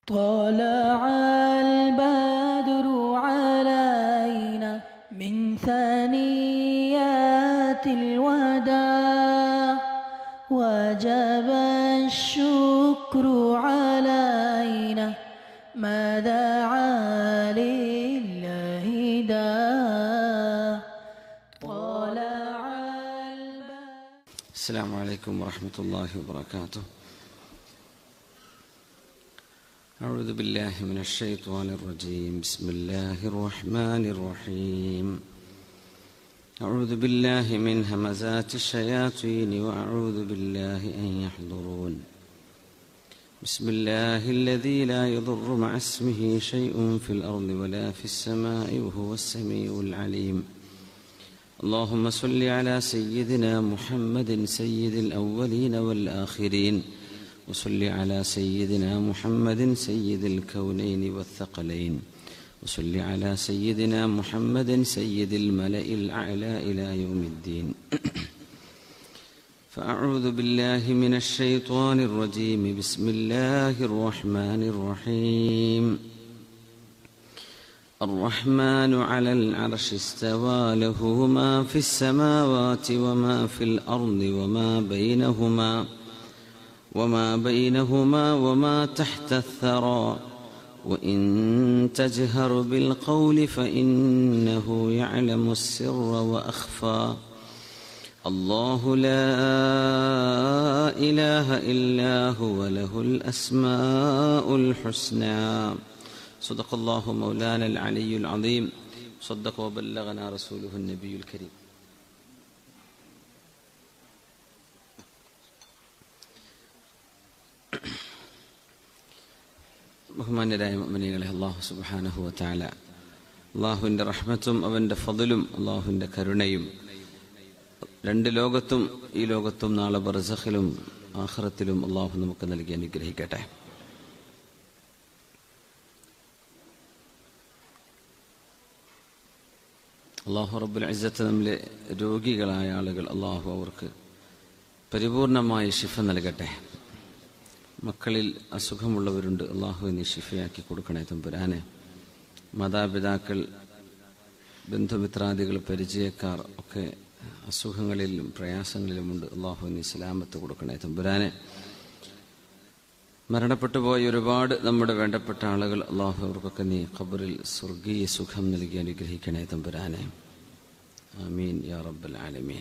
طلع البدر علينا من ثنيات الوداع وجب الشكر علينا ما دعا لله داع طلع البدر السلام عليكم ورحمة الله وبركاته أعوذ بالله من الشيطان الرجيم بسم الله الرحمن الرحيم أعوذ بالله من همزات الشياطين وأعوذ بالله أن يحضرون بسم الله الذي لا يضر مع اسمه شيء في الأرض ولا في السماء وهو السميع العليم اللهم صل على سيدنا محمد سيد الأولين والآخرين وصل على سيدنا محمد سيد الكونين والثقلين وصل على سيدنا محمد سيد الملأ الأعلى إلى يوم الدين فأعوذ بالله من الشيطان الرجيم بسم الله الرحمن الرحيم الرحمن على العرش استوى له ما في السماوات وما في الأرض وما بينهما وما بينهما وما تحت الثرى وإن تجهر بالقول فإنه يعلم السر وأخفى الله لا إله إلا هو له الأسماء الحسنى صدق الله مولانا العلي العظيم صدق وبلغنا رسوله النبي الكريم ബഹുമാന്യരായ മനികളെ അള്ളാഹു സുബാനഹു താല അള്ളാഹുവിൻ്റെ റഹ്മത്തും അവൻ്റെ ഫതിലും അള്ളാഹുവിൻ്റെ കരുണയും രണ്ട് ലോകത്തും ഈ ലോകത്തും നാളെ ബർസഖിലും ആഖിറത്തിലും അള്ളാഹു നമുക്ക് നൽകി അനുഗ്രഹിക്കട്ടെ അള്ളാഹു റബ്ബുൽ ഇസ്സത്ത് നമ്മിലെ രോഗികളായ ആളുകൾ അള്ളാഹു അവർക്ക് പരിപൂർണമായ ശിഫ നൽകട്ടെ മക്കളിൽ അസുഖമുള്ളവരുണ്ട് അള്ളാഹു നീ ശിഫയാക്കി കൊടുക്കണേ തമ്പുരാനെ മാതാപിതാക്കൾ ബന്ധുമിത്രാദികൾ പരിചയക്കാർ ഒക്കെ അസുഖങ്ങളിലും പ്രയാസങ്ങളിലുമുണ്ട് അള്ളാഹു നീ സലാമത്ത് കൊടുക്കണേ തമ്പുരാനെ മരണപ്പെട്ടു പോയ ഒരുപാട് നമ്മുടെ വേണ്ടപ്പെട്ട ആളുകൾ അള്ളാഹു അവർക്കൊക്കെ നീ ഖബറിൽ സ്വർഗീയ സുഖം നൽകി അനുഗ്രഹിക്കണേ തമ്പുരാനെ ആമീൻ യാ റബ്ബൽ ആലമീൻ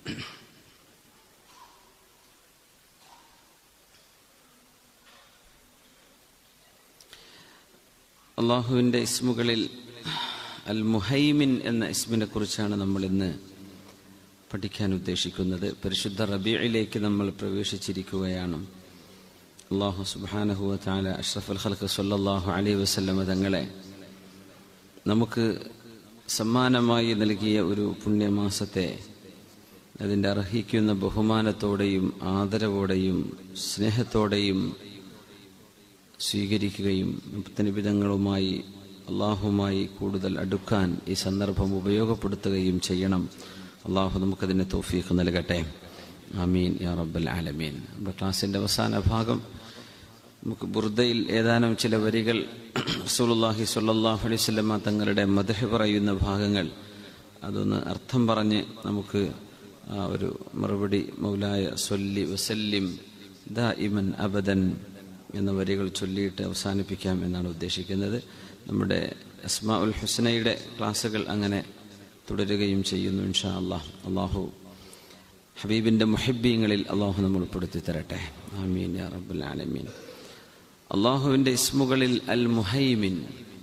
അള്ളാഹുവിൻ്റെ ഇസ്മുകളിൽ അൽ മുഹൈമിൻ എന്ന ഇസ്മിനെ കുറിച്ചാണ് നമ്മൾ ഇന്ന് പഠിക്കാൻ ഉദ്ദേശിക്കുന്നത് പരിശുദ്ധ റബീയിലേക്ക് നമ്മൾ പ്രവേശിച്ചിരിക്കുകയാണ് അള്ളാഹു സുബാനഹുവ താല അഷ്റഫ് അൽ ഖൽക്ക് സല്ലാഹു അലൈ വസല്ലമ തങ്ങളെ നമുക്ക് സമ്മാനമായി നൽകിയ ഒരു പുണ്യമാസത്തെ അതിൻ്റെ അർഹിക്കുന്ന ബഹുമാനത്തോടെയും ആദരവോടെയും സ്നേഹത്തോടെയും സ്വീകരിക്കുകയും നിബിധങ്ങളുമായി അള്ളാഹുമായി കൂടുതൽ അടുക്കാൻ ഈ സന്ദർഭം ഉപയോഗപ്പെടുത്തുകയും ചെയ്യണം അള്ളാഹു നമുക്കതിന് തോഫീഖ് നൽകട്ടെ ആമീൻ യാ റബ്ബൽ ആലമീൻ നമ്മുടെ ക്ലാസ്സിൻ്റെ അവസാന ഭാഗം നമുക്ക് ബുർദയിൽ ഏതാനും ചില വരികൾ റസൂലുള്ളാഹി സ്വല്ലല്ലാഹു അലൈഹി വസല്ലമ തങ്ങളുടെ മദഹ് പറയുന്ന ഭാഗങ്ങൾ അതൊന്ന് അർത്ഥം പറഞ്ഞ് നമുക്ക് ആ ഒരു മറുപടി മൗലായ സൊല്ലി വസല്ലിം ദാ ഇമൻ അബദൻ എന്ന വരികൾ ചൊല്ലിയിട്ട് അവസാനിപ്പിക്കാം എന്നാണ് ഉദ്ദേശിക്കുന്നത് നമ്മുടെ അസ്മാ ഉൽ ഹുസനയുടെ ക്ലാസ്സുകൾ അങ്ങനെ തുടരുകയും ചെയ്യുന്നു ഇൻഷാ അള്ളാഹ് അള്ളാഹു ഹബീബിൻ്റെ മുഹബ്ബീങ്ങളിൽ അള്ളാഹു നമ്മൾ ഉൾപ്പെടുത്തി തരട്ടെ ആമീൻ യാ റബ്ബുൽ ആലമീൻ അള്ളാഹുവിൻ്റെ ഇസ്മുകളിൽ അൽ മുഹൈമിൻ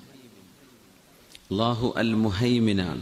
അള്ളാഹു അൽ മുഹൈമിനാണ്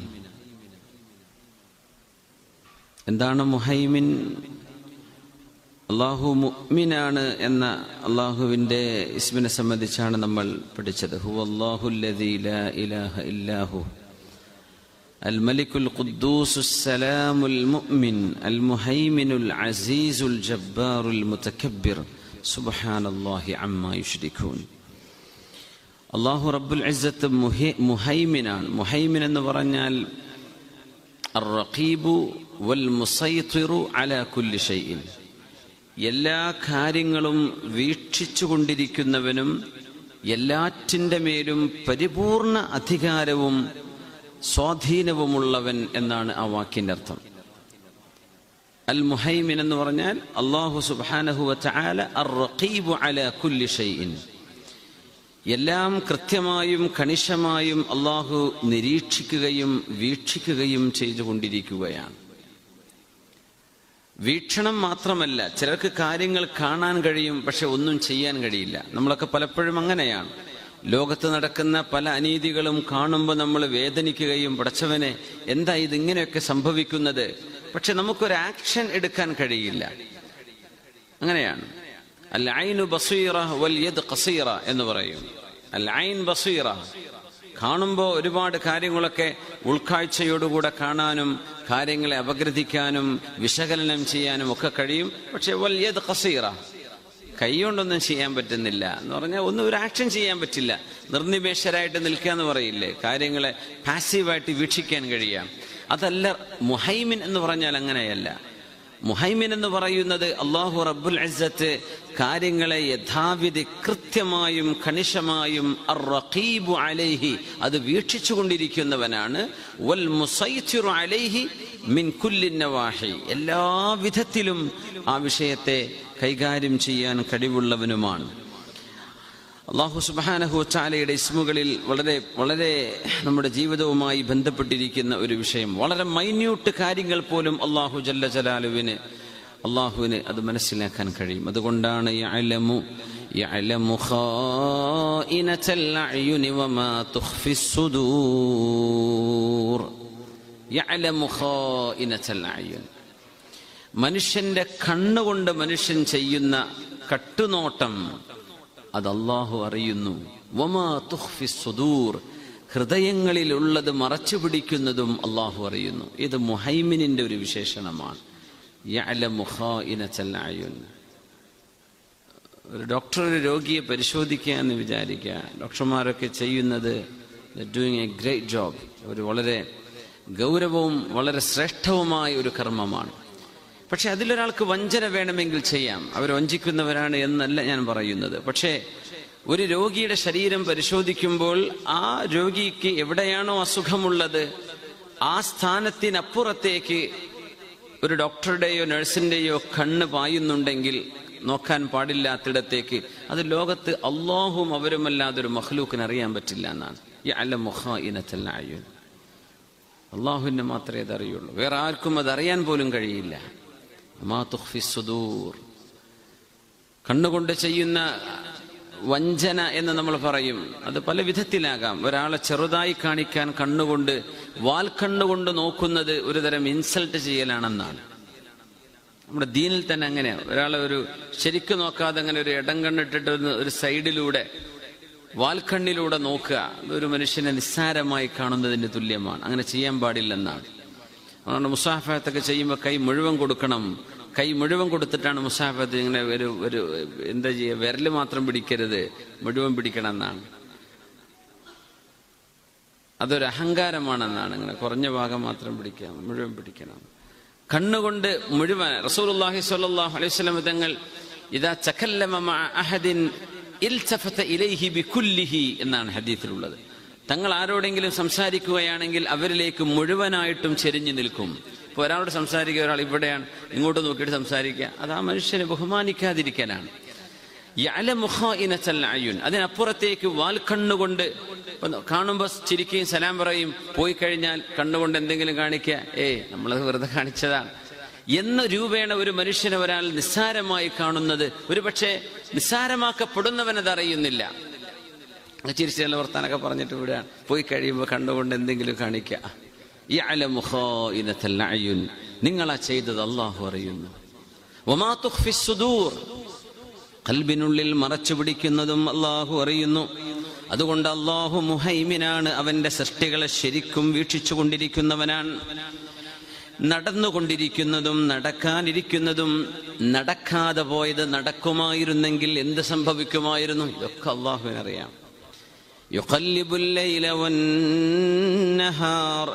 എന്താണ് മുഹൈമിൻ അള്ളാഹു മുഅ്മിനാണ് എന്ന അള്ളാഹുവിൻ്റെ ഇസ്മിനെ സംബന്ധിച്ചാണ് നമ്മൾ പഠിച്ചത് ഹു അള്ളാഹു ലാ ഇലാഹ ഇല്ലാഹു الملك القدوس السلام المؤمن المهيمن العزيز الجبار المتكبر سبحان الله عما يشركون അള്ളാഹു റബ്ബുൽ ഇസ്സത്ത് മുഹൈമിനാണ് മുഹൈമിൻ എന്ന് പറഞ്ഞാൽ الرقيب والمسيطر على كل شيء എല്ലാ കാര്യങ്ങളും വീക്ഷിച്ചു കൊണ്ടിരിക്കുന്നവനും എല്ലാറ്റിൻ്റെ മേലും പരിപൂർണ അധികാരവും സ്വാധീനവുമുള്ളവൻ എന്നാണ് ആ വാക്കിൻ്റെ അർത്ഥം അൽ മുഹൈമിൻ എന്ന് പറഞ്ഞാൽ അള്ളാഹു സുബാനഹുവ ചാല അർ റഖീബു അല കുല്ലി ഷൈഇൻ എല്ലാം കൃത്യമായും കണിശമായും അള്ളാഹു നിരീക്ഷിക്കുകയും വീക്ഷിക്കുകയും ചെയ്തുകൊണ്ടിരിക്കുകയാണ് വീക്ഷണം മാത്രമല്ല ചിലർക്ക് കാര്യങ്ങൾ കാണാൻ കഴിയും പക്ഷെ ഒന്നും ചെയ്യാൻ കഴിയില്ല നമ്മളൊക്കെ പലപ്പോഴും അങ്ങനെയാണ് ലോകത്ത് നടക്കുന്ന പല അനീതികളും കാണുമ്പോൾ നമ്മൾ വേദനിക്കുകയും പടച്ചവനെ എന്താ ഇതിങ്ങനെയൊക്കെ സംഭവിക്കുന്നത് പക്ഷെ നമുക്കൊരു ആക്ഷൻ എടുക്കാൻ കഴിയില്ല അങ്ങനെയാണ് അൽ ഐനു ബസീറ വൽ യദ് ഖസീറ എന്ന് പറയും അൽ ഐൻ ബസീറ കാണുമ്പോൾ ഒരുപാട് കാര്യങ്ങളൊക്കെ ഉൾക്കാഴ്ചയോടുകൂടെ കാണാനും കാര്യങ്ങളെ അപഗ്രഥിക്കാനും വിശകലനം ചെയ്യാനും ഒക്കെ കഴിയും പക്ഷെ വൽ യദ് ഖസീറ കൈകൊണ്ടൊന്നും ചെയ്യാൻ പറ്റുന്നില്ല എന്ന് പറഞ്ഞാൽ ഒന്നും ഒരു ആക്ഷൻ ചെയ്യാൻ പറ്റില്ല നിർനിമേഷരായിട്ട് നിൽക്കുക എന്ന് പറയില്ലേ കാര്യങ്ങളെ പാസീവായിട്ട് വീക്ഷിക്കാൻ കഴിയാം അതല്ല മുഹൈമിൻ എന്ന് പറഞ്ഞാൽ അങ്ങനെയല്ല മുഹൈമിൻ എന്ന് പറയുന്നത് അള്ളാഹു റബ്ബുൽ അസത്ത് കാര്യങ്ങളെ യഥാവിധി കൃത്യമായും കണിശമായും അറഖീബു അലൈഹി അത് വീക്ഷിച്ചു കൊണ്ടിരിക്കുന്നവനാണ് വൽ മുസൈത്തിറു അലൈഹി മിൻ കുല്ലിൻ നവാഹി എല്ലാ വിധത്തിലും ആ വിഷയത്തെ കൈകാര്യം ചെയ്യാൻ കഴിവുള്ളവനുമാണ് അള്ളാഹു സുബാനഹു ചാലയുടെ ഇസ്മുകളിൽ വളരെ വളരെ നമ്മുടെ ജീവിതവുമായി ബന്ധപ്പെട്ടിരിക്കുന്ന ഒരു വിഷയം വളരെ മൈന്യൂട്ട് കാര്യങ്ങൾ പോലും അള്ളാഹു ജല്ല ജലാലുവിന് അള്ളാഹുവിന് അത് മനസ്സിലാക്കാൻ കഴിയും അതുകൊണ്ടാണ് യഅലമു യഅലമു ഖായിനത്തൽ അഅ്യുനി വമാ തുഖ്ഫി സുദൂർ യഅലമു ഖായിനത്തൽ അഅ്യുൻ മനുഷ്യന്റെ കണ്ണുകൊണ്ട് മനുഷ്യൻ ചെയ്യുന്ന കട്ടുനോട്ടം അത് അള്ളാഹു അറിയുന്നു വമാ തുഖ്ഫി സുദൂർ ഹൃദയങ്ങളിലുള്ളത് മറച്ചു പിടിക്കുന്നതും അള്ളാഹു അറിയുന്നു ഇത് മുഹൈമിനിന്റെ ഒരു വിശേഷണമാണ് യഅലമു ഖായിനത്തൽ അഅ്യുൻ ഒരു ഡോക്ടർ ഒരു രോഗിയെ പരിശോധിക്കുക എന്ന് വിചാരിക്കുക ഡോക്ടർമാരൊക്കെ ചെയ്യുന്നത് ഡൂയിങ് എ ഗ്രേറ്റ് ജോബ് ഒരു വളരെ ഗൗരവവും വളരെ ശ്രേഷ്ഠവുമായ ഒരു കർമ്മമാണ് പക്ഷെ അതിലൊരാൾക്ക് വഞ്ചന വേണമെങ്കിൽ ചെയ്യാം അവർ വഞ്ചിക്കുന്നവരാണ് എന്നല്ല ഞാൻ പറയുന്നത് പക്ഷേ ഒരു രോഗിയുടെ ശരീരം പരിശോധിക്കുമ്പോൾ ആ രോഗിക്ക് എവിടെയാണോ അസുഖമുള്ളത് ആ സ്ഥാനത്തിനപ്പുറത്തേക്ക് ഒരു ഡോക്ടറുടെയോ നഴ്സിന്റെയോ കണ്ണ് പായുന്നുണ്ടെങ്കിൽ നോക്കാൻ പാടില്ലാത്തിടത്തേക്ക് അത് ലോകത്ത് അള്ളാഹും അവരുമല്ലാതെ ഒരു മഹ്ലൂക്കിന് അറിയാൻ പറ്റില്ല എന്നാണ് ഈ അല്ല മുഖ ഇനത്തല്ല അയ്യോ അള്ളാഹുവിനെ മാത്രമേ അത് അറിയുള്ളൂ വേറെ ആർക്കും അത് അറിയാൻ പോലും കഴിയില്ല മാ തുഖ്ഫി സുദൂർ കണ്ണുകൊണ്ട് ചെയ്യുന്ന വഞ്ചന എന്ന് നമ്മൾ പറയും അത് പല വിധത്തിലാകാം ഒരാളെ ചെറുതായി കാണിക്കാൻ കണ്ണുകൊണ്ട് വാൽക്കണ്ണുകൊണ്ട് നോക്കുന്നത് ഒരു തരം ഇൻസൾട്ട് ചെയ്യലാണെന്നാണ് നമ്മുടെ ദീനിൽ തന്നെ അങ്ങനെയാണ് ഒരാളെ ഒരു ശരിക്കും നോക്കാതെ അങ്ങനെ ഒരു ഇടം കണ്ണിട്ടിട്ട് ഒന്ന് ഒരു സൈഡിലൂടെ വാൽക്കണ്ണിലൂടെ നോക്കുക ഒരു മനുഷ്യനെ നിസ്സാരമായി കാണുന്നതിന് തുല്യമാണ് അങ്ങനെ ചെയ്യാൻ പാടില്ലെന്നാണ് അതുകൊണ്ട് മുസാഫത്തൊക്കെ ചെയ്യുമ്പോൾ കൈ മുഴുവൻ കൊടുക്കണം കൈ മുഴുവൻ കൊടുത്തിട്ടാണ് മുസാഫത്ത് ഇങ്ങനെ ഒരു ഒരു എന്താ ചെയ്യുക വിരൽ മാത്രം പിടിക്കരുത് മുഴുവൻ പിടിക്കണം എന്നാണ് അതൊരു അഹങ്കാരമാണെന്നാണ് ഇങ്ങനെ കുറഞ്ഞ ഭാഗം മാത്രം പിടിക്കാം മുഴുവൻ പിടിക്കണം കണ്ണുകൊണ്ട് മുഴുവൻ റസൂലുള്ളാഹി സ്വല്ലല്ലാഹു അലൈഹി വസല്ലം തങ്ങൾ ഇദാ തകല്ലമ മഅ അഹദിൻ ഇൽതഫത ഇലൈഹി ബികുല്ലിഹി എന്നാണ് ഹദീസിലുള്ളത് തങ്ങൾ ആരോടെങ്കിലും സംസാരിക്കുകയാണെങ്കിൽ അവരിലേക്ക് മുഴുവനായിട്ടും ചെരിഞ്ഞു നിൽക്കും ഇപ്പോൾ ഒരാളോട് സംസാരിക്കുക ഒരാൾ ഇവിടെയാണ് ഇങ്ങോട്ട് നോക്കിയിട്ട് സംസാരിക്കുക അത് ആ മനുഷ്യനെ ബഹുമാനിക്കാതിരിക്കാനാണ് അയുൻ അതിനപ്പുറത്തേക്ക് വാൽ കണ്ണുകൊണ്ട് കാണുമ്പോൾ ചിരിക്കുകയും സലാം പറയും പോയി കഴിഞ്ഞാൽ കണ്ണുകൊണ്ട് എന്തെങ്കിലും കാണിക്കുക ഏയ് നമ്മളത് വെറുതെ കാണിച്ചതാണ് എന്ന രൂപേണ ഒരു മനുഷ്യനെ ഒരാൾ നിസ്സാരമായി കാണുന്നത് ഒരു പക്ഷേ നിസ്സാരമാക്കപ്പെടുന്നവനത് അറിയുന്നില്ല ചിരിച്ച് ചില വർത്താനൊക്കെ പറഞ്ഞിട്ട് വിടുകയാണ് പോയി കഴിയുമ്പോൾ കണ്ടുകൊണ്ട് എന്തെങ്കിലും കാണിക്കുക ഈ അലമുഖിനത്തല്ലയുൻ നിങ്ങളാ ചെയ്തത് അള്ളാഹു അറിയുന്നു ഒമാ തുഖ്ഫി സുദൂർ കൽബിനുള്ളിൽ മറച്ചു പിടിക്കുന്നതും അള്ളാഹു അറിയുന്നു അതുകൊണ്ട് അള്ളാഹു മുഹൈമിനാണ് അവന്റെ സൃഷ്ടികളെ ശരിക്കും വീക്ഷിച്ചു കൊണ്ടിരിക്കുന്നവനാണ് നടന്നുകൊണ്ടിരിക്കുന്നതും നടക്കാനിരിക്കുന്നതും നടക്കാതെ പോയത് നടക്കുമായിരുന്നെങ്കിൽ എന്ത് സംഭവിക്കുമായിരുന്നു ഇതൊക്കെ അള്ളാഹുവിനറിയാം يقلب الليل والنهار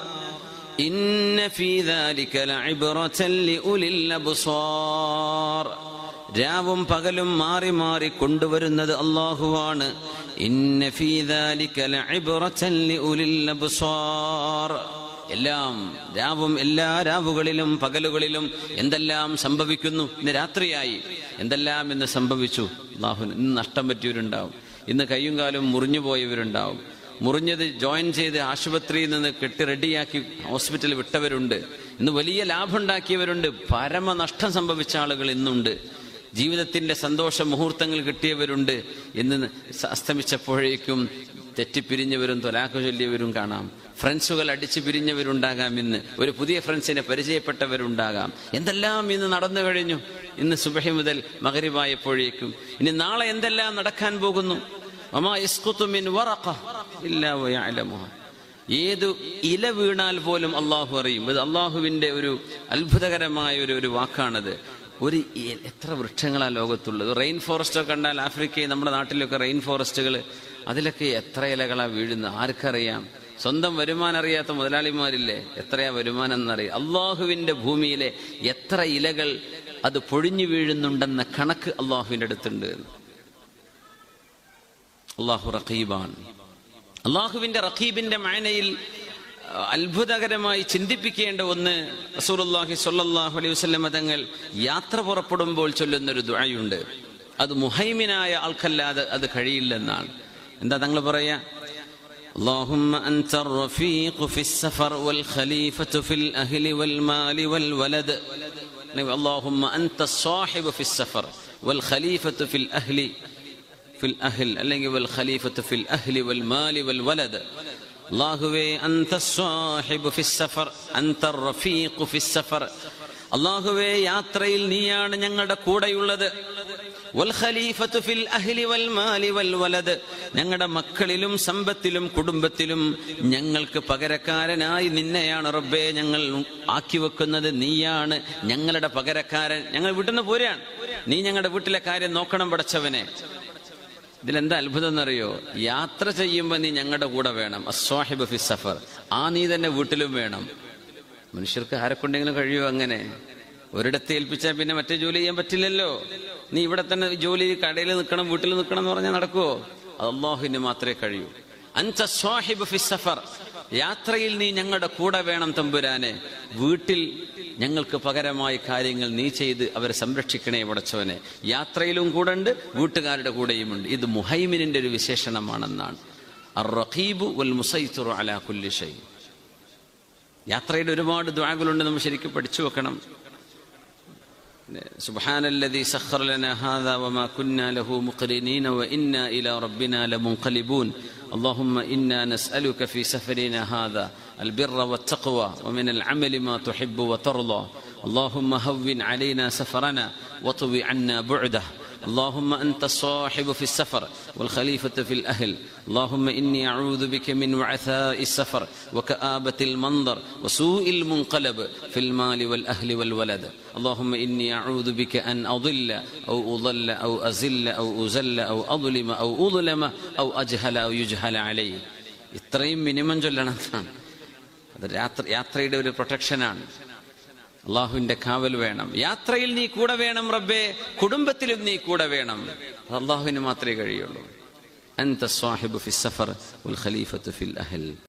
إن في ذلك لعبرة لأولي الأبصار രാവും പകലും മാറി മാറി കൊണ്ടുവരുന്നത് അള്ളാഹുവാണ് ഇന്ന ഫീ ദാലിക ലഇബ്റതൻ ലിഉലിൽ അബ്സാർ എല്ലാം രാവും എല്ലാ രാവുകളിലും പകലുകളിലും എന്തെല്ലാം സംഭവിക്കുന്നു ഇന്ന് രാത്രിയായി എന്തെല്ലാം ഇന്ന് സംഭവിച്ചു അള്ളാഹുന് ഇന്ന് നഷ്ടം പറ്റിയവരുണ്ടാവും ഇന്ന് കയ്യും കാലും മുറിഞ്ഞു പോയവരുണ്ടാവും മുറിഞ്ഞത് ജോയിൻ ചെയ്ത് ആശുപത്രിയിൽ നിന്ന് കെട്ടി റെഡിയാക്കി ഹോസ്പിറ്റലിൽ വിട്ടവരുണ്ട് ഇന്ന് വലിയ ലാഭം ഉണ്ടാക്കിയവരുണ്ട് പരമനഷ്ടം സംഭവിച്ച ആളുകൾ ഇന്നുണ്ട് ജീവിതത്തിന്റെ സന്തോഷ മുഹൂർത്തങ്ങൾ കിട്ടിയവരുണ്ട് എന്ന് അസ്തമിച്ചപ്പോഴേക്കും തെറ്റിപ്പിരിഞ്ഞവരും തൊലാക്ക് ചൊല്ലിയവരും കാണാം ഫ്രണ്ട്സുകൾ അടിച്ചു പിരിഞ്ഞവരുണ്ടാകാം ഇന്ന് ഒരു പുതിയ ഫ്രണ്ട്സിനെ പരിചയപ്പെട്ടവരുണ്ടാകാം എന്തെല്ലാം ഇന്ന് നടന്നു കഴിഞ്ഞു ഇന്ന് സുബഹി മുതൽ മകരിവായപ്പോഴേക്കും ഇനി നാളെ എന്തെല്ലാം നടക്കാൻ പോകുന്നു വമാ യസ്ഖുതു മിൻ വറഖ ഇല്ലാ വയഅലമുഹ ഏത് ഇല വീണാൽ പോലും അള്ളാഹു അറിയും ഇത് അള്ളാഹുവിന്റെ ഒരു അത്ഭുതകരമായ ഒരു ഒരു വാക്കാണത് ഒരു ഇ- എത്ര വൃക്ഷങ്ങളാ ലോകത്തുള്ളത് റെയിൻ ഫോറസ്റ്റ് ഒക്കെ കണ്ടാൽ ആഫ്രിക്കയിൽ നമ്മുടെ നാട്ടിലൊക്കെ റെയിൻ ഫോറസ്റ്റുകൾ അതിലൊക്കെ എത്ര ഇലകളാ വീഴുന്നത് ആർക്കറിയാം സ്വന്തം വരുമാനം അറിയാത്ത മുതലാളിമാരില്ലേ എത്രയാ വരുമാനം എന്നറിയാം അള്ളാഹുവിന്റെ ഭൂമിയിലെ എത്ര ഇലകൾ അത് പൊഴിഞ്ഞു വീഴുന്നുണ്ടെന്ന കണക്ക് അള്ളാഹുവിന്റെ അടുത്തുണ്ട് അള്ളാഹു റഖീബാൻ അള്ളാഹുവിന്റെ റഖീബിന്റെ മാനയിൽ അഹ്, അത്ഭുതകരമായി ചിന്തിപ്പിക്കേണ്ട ഒന്ന് റസൂലുള്ളാഹി സ്വല്ലല്ലാഹു അലൈഹി വസല്ലം തങ്ങൾ യാത്ര പുറപ്പെടുമ്പോൾ ചൊല്ലുന്നൊരു ദുആയുണ്ട് അത് മുഹൈമിനായ ആൾക്കല്ലാതെ അത് കഴിയില്ലെന്നാണ് എന്താ തങ്ങൾ പറയാ اللهم أنت الرفيق في السفر والخليفة في الأهل والمال والولد اللهم أنت الصاحب في السفر والخليفة في الأهل في الأهل അല്ലെങ്കിൽ والخليفة في الأهل والمال والولد അള്ളാഹുവേ അന്ത സ്വാഹിബ് ഫി സഫർ അന്ത റഫീഖ് ഫി സഫർ അള്ളാഹുവേ യാത്രയിൽ നീയാണ് ഞങ്ങളുടെ കൂടെയുള്ളത് വൽ ഖലീഫത്തു ഫിൽ അഹ്ലി വൽ മാലി വൽ വലദ് ഞങ്ങളുടെ മക്കളിലും സമ്പത്തിലും കുടുംബത്തിലും ഞങ്ങൾക്ക് പകരക്കാരനായി നിന്നെയാണ് റബ്ബേ ഞങ്ങൾ ആക്കി വെക്കുന്നത് നീയാണ് ഞങ്ങളുടെ പകരക്കാരൻ ഞങ്ങൾ വീട്ടിൽ നിന്ന് പോരാണ് നീ ഞങ്ങളുടെ വീട്ടിലെ കാര്യം നോക്കണം പടച്ചവനെ ഇതിലെന്താ അത്ഭുതം എന്നറിയോ യാത്ര ചെയ്യുമ്പോൾ നീ ഞങ്ങളുടെ കൂടെ വേണം അസ്വാഹിബ് ഫി സഫർ ആ നീ തന്നെ വീട്ടിലും വേണം മനുഷ്യർക്ക് ആരെക്കൊണ്ടെങ്കിലും കഴിയുമോ അങ്ങനെ ഒരിടത്ത് ഏൽപ്പിച്ചാൽ പിന്നെ മറ്റേ ജോലി ചെയ്യാൻ പറ്റില്ലല്ലോ നീ ഇവിടെ തന്നെ ജോലി കടയിൽ നിൽക്കണം വീട്ടിൽ നിൽക്കണം എന്ന് പറഞ്ഞാൽ നടക്കുവോ അത് അള്ളാഹുവിന് മാത്രമേ കഴിയൂ അൻത സ്വാഹിബ് ഫി സഫർ യാത്രയിൽ നീ ഞങ്ങളുടെ കൂടെ വേണം തമ്പുരാനെ വീട്ടിൽ ഞങ്ങൾക്ക് പകരമായി കാര്യങ്ങൾ നീ ചെയ്ത് അവരെ സംരക്ഷിക്കണേ പടച്ചവനെ യാത്രയിലും കൂടെ ഉണ്ട് വീട്ടുകാരുടെ കൂടെയുമുണ്ട് ഇത് മുഹൈമിനിന്റെ ഒരു വിശേഷണമാണെന്നാണ് അർ റഖീബു വൽ മുസൈത്തുറു അലാ കുല്ലി ഷൈ യാത്രയുടെ ഒരുപാട് ദ്വാകളുണ്ട് നമ്മൾ ശരിക്കും പഠിച്ചു വെക്കണം سبحان الذي سخر لنا هذا وما كنا له مقرنين وإنا إلى ربنا لمنقلبون اللهم إنا نسألك في سفرنا هذا البر والتقوى ومن العمل ما تحب وترضى اللهم هون علينا سفرنا واطوي عنا بعده اللهم أنت الصاحب في السفر والخليفة في الأهل اللهم إني أعوذ بك من وعثاء السفر وكآبة المنظر وسوء المنقلب في المال والأهل والولد اللهم إني أعوذ بك أن أضل أو أضل أو أزل أو أزل أو أظلم أو أظلم أو أجهل أو يجهل علي ഇത്രയും മിനിമം ചൊല്ലണം എന്നാണ് അത് രാത്രി യാത്രയുടെ ഒരു പ്രൊട്ടക്ഷനാണ് അള്ളാഹുവിന്റെ കാവൽ വേണം യാത്രയിൽ നീ കൂടെ വേണം റബ്ബേ കുടുംബത്തിലും നീ കൂടെ വേണം അത് അള്ളാഹുവിന് മാത്രമേ കഴിയുള്ളൂ അൻത സ്വാഹിബ് ഫി സഫർ വൽ ഖലീഫത്ത് ഫിൽ അഹൽ